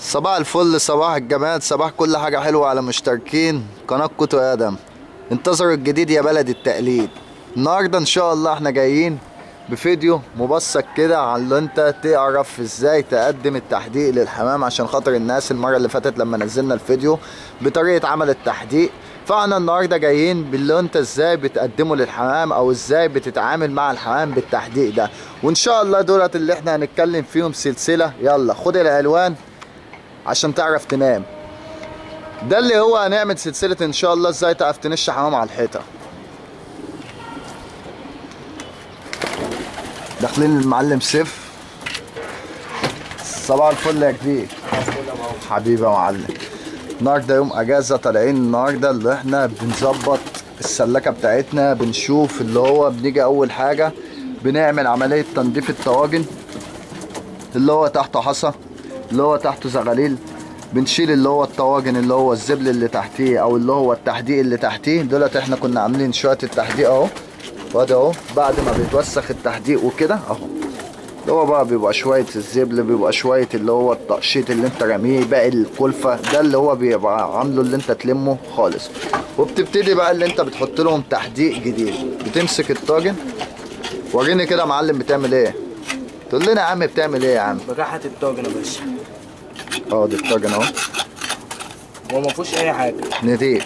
صباح الفل صباح الجمال صباح كل حاجة حلوة على مشتركين قناة كوتو آدم انتظروا الجديد يا بلد التقليد النهاردة ان شاء الله احنا جايين بفيديو مبسط كده على اللي انت تعرف ازاي تقدم التحديق للحمام عشان خاطر الناس المرة اللي فاتت لما نزلنا الفيديو بطريقة عمل التحديق فاحنا النهارده جايين باللي انت ازاي بتقدمه للحمام او ازاي بتتعامل مع الحمام بالتحديق ده وان شاء الله دولت اللي احنا هنتكلم فيهم سلسلة يلا خد الالوان عشان تعرف تنام ده اللي هو هنعمل سلسلة ان شاء الله ازاي تعرف تنش حمام على الحيطة داخلين المعلم سيف صباح الفل يا كبير حبيبي يا معلم النهارده يوم اجازة طالعين النهارده اللي احنا بنظبط السلكة بتاعتنا بنشوف اللي هو بنيجي اول حاجة بنعمل عملية تنظيف الطواجن اللي هو تحته حصى اللي هو تحته زغاليل بنشيل اللي هو الطواجن اللي هو الزبل اللي تحتيه او اللي هو التحديق اللي تحتيه دولت احنا كنا عاملين شويه التحديق اهو وادي اهو بعد ما بيتوسخ التحديق وكده اهو اللي هو بقى بيبقى شويه الزبل بيبقى شويه اللي هو التقشيط اللي انت راميه باقي الكلفه ده اللي هو بيبقى عامله اللي انت تلمه خالص وبتبتدي بقى اللي انت بتحط لهم تحديق جديد بتمسك الطاجن وريني كده يا معلم بتعمل ايه تقول لنا يا عم بتعمل ايه يا عم بجحة الطاجن يا باشا اه دي الطاجن اهو هو ما فيهوش اي حاجه نضيف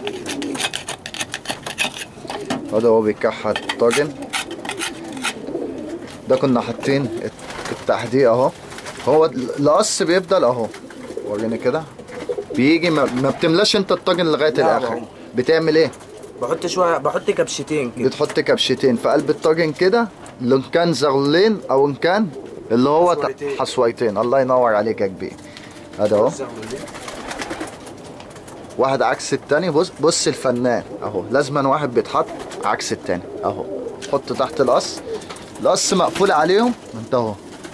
هذا هو بيكحت الطاجن ده كنا حاطين التحديق اهو هو القص بيفضل اهو وريني كده بيجي ما, ما بتملاش انت الطاجن لغايه لا، الاخر بقى. بتعمل ايه بحط شويه بحط كبشتين كده بتحط كبشتين في قلب الطاجن كده اللي ان كان زغلين او ان كان اللي هو ت- حصويتين. حصويتين الله ينور عليك يا كبير هذا اهو واحد عكس التاني بص بص الفنان اهو لازما واحد بيتحط عكس التاني اهو حط تحت القص القص مقفول عليهم انت اهو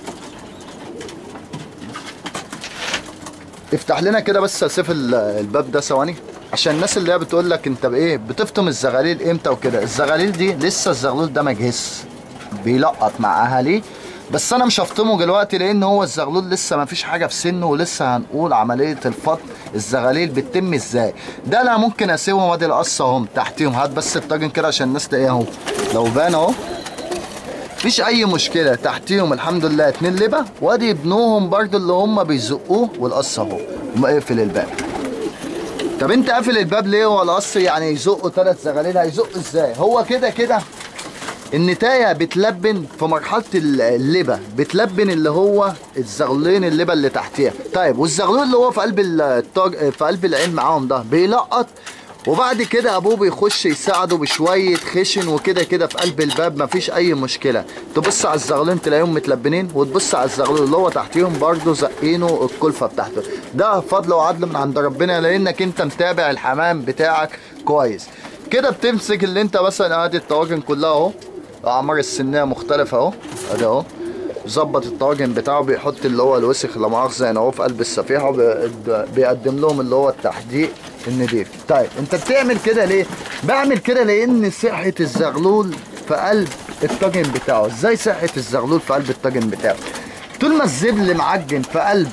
افتح لنا كده بس يا سيف ال- الباب ده ثواني عشان الناس اللي هي بتقول لك انت بايه بتفطم الزغاليل امتى وكده الزغاليل دي لسه الزغلول ده ما جهزش بيلقط مع اهاليه بس انا مش هفطمه دلوقتي لان هو الزغلول لسه ما فيش حاجه في سنه ولسه هنقول عمليه الفطم الزغاليل بتتم ازاي ده انا ممكن اسيبهم ادي القصه اهم تحتيهم هات بس الطاجن كده عشان الناس تلاقيه اهو لو بان اهو مفيش اي مشكله تحتيهم الحمد لله اتنين لبه وادي ابنهم برضو اللي هم بيزقوه والقص اهو ومقفل الباب طب انت قافل الباب ليه هو القص يعني يزقوا ثلاث زغاليل هيزق ازاي هو كده كده النتاية بتلبن في مرحلة اللبة بتلبن اللي هو الزغلين اللبة اللي تحتيها طيب والزغلول اللي هو في قلب الطاج في قلب العين معاهم ده بيلقط وبعد كده ابوه بيخش يساعده بشوية خشن وكده كده في قلب الباب مفيش اي مشكلة تبص على الزغلين تلاقيهم متلبنين وتبص على الزغلول اللي هو تحتيهم برضه زقينه الكلفة بتاعته ده فضل وعدل من عند ربنا لانك انت متابع الحمام بتاعك كويس كده بتمسك اللي انت مثلا ادي الطواجن كلها اهو اعمار السنيه مختلفه اهو ادي اهو ظبط الطاجن بتاعه بيحط اللي هو الوسخ لا مؤاخذه هنا اهو في قلب الصفيحه وبيقد- بيقدم لهم اللي هو التحديق النضيف طيب انت بتعمل كده ليه بعمل كده لان صحه الزغلول في قلب الطاجن بتاعه ازاي صحه الزغلول في قلب الطاجن بتاعه طول ما الزبل معجن في قلب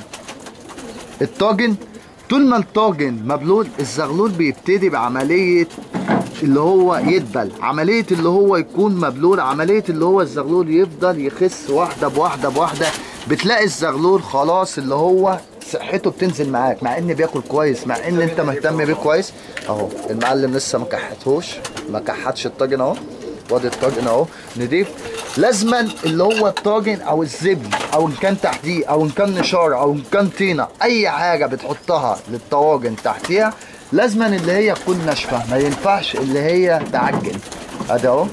الطاجن طول ما الطاجن مبلول الزغلول بيبتدي بعملية اللي هو يدبل عملية اللي هو يكون مبلول عملية اللي هو الزغلول يفضل يخس واحدة بواحدة بواحدة بتلاقي الزغلول خلاص اللي هو صحته بتنزل معاك مع ان بياكل كويس مع ان انت مهتم بيه كويس اهو المعلم لسه ما كحتهوش ما كحتش الطاجن اهو وادي الطاجن اهو نضيف لازما اللي هو الطاجن او الزبن او ان كان تحتيه او ان كان نشاره او ان كان طينه اي حاجه بتحطها للطواجن تحتيها لازما اللي هي تكون ناشفه ما ينفعش اللي هي تعجن ادي اهو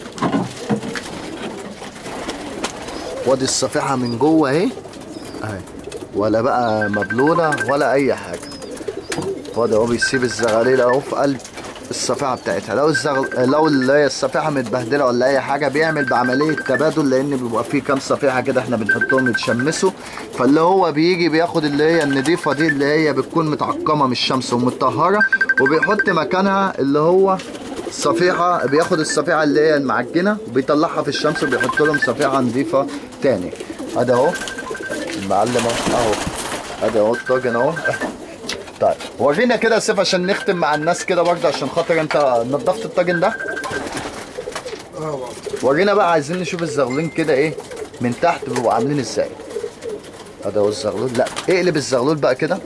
وادي الصفيحه من جوه اهي اهي ولا بقى مبلوله ولا اي حاجه وادي اهو بيسيب الزغاليل اهو في قلب الصفيحه بتاعتها لو الزغل... لو اللي هي الصفيحه متبهدله ولا اي حاجه بيعمل بعمليه تبادل لان بيبقى فيه كام صفيحه كده احنا بنحطهم يتشمسوا فاللي هو بيجي بياخد اللي هي النضيفه دي اللي هي بتكون متعقمه من الشمس ومتطهره وبيحط مكانها اللي هو صفيحه بياخد الصفيحه اللي هي المعجنه وبيطلعها في الشمس وبيحط لهم صفيحه نضيفه تاني ادي اهو المعلم اهو ادي اهو الطاجن اهو طيب ورينا كده يا سيف عشان نختم مع الناس كده برضه عشان خاطر انت نضفت الطاجن ده اه بابا ورينا بقى عايزين نشوف الزغلول كده ايه من تحت بيبقوا عاملين ازاي ادي اهو الزغلول لا اقلب الزغلول بقى كده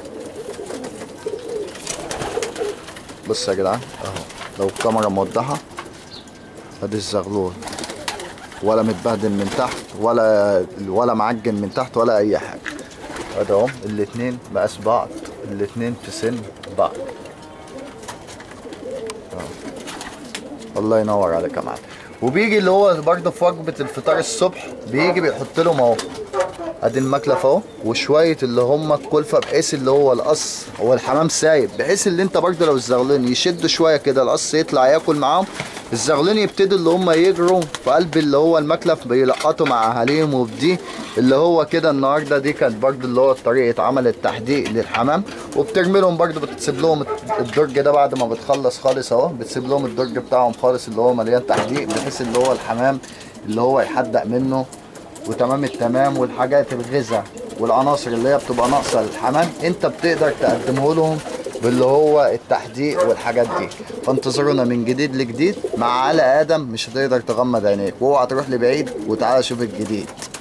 بص يا جدعان اهو لو الكاميرا موضحه ادي الزغلول ولا متبهدل من تحت ولا ولا معجن من تحت ولا اي حاجه ادي اهو الاتنين مقاس بعض الاتنين في سن بعض الله ينور عليك يا معلم وبيجي اللي هو برضه في وجبه الفطار الصبح بيجي بيحط لهم اهو ادي المكلف اهو وشويه اللي هم الكلفه بحيث اللي هو القص هو الحمام سايب بحيث اللي انت برضه لو الزغلين يشدوا شويه كده القص يطلع ياكل معاهم الزغلين يبتدوا اللي هم يجروا في قلب اللي هو المكلف بيلقطوا مع اهاليهم وبدي اللي هو كده النهارده دي كانت برضه اللي هو طريقه عمل التحديق للحمام وبترمي لهم برضه بتسيب لهم الدرج ده بعد ما بتخلص خالص اهو بتسيب لهم الدرج بتاعهم خالص اللي هو مليان تحديق بحيث اللي هو الحمام اللي هو يحدق منه وتمام التمام والحاجات الغذاء والعناصر اللي هي بتبقى ناقصه للحمام انت بتقدر تقدمه لهم باللي هو التحديق والحاجات دي فانتظرونا من جديد لجديد مع علي ادم مش هتقدر تغمض عينيك واوعى تروح لبعيد وتعالى شوف الجديد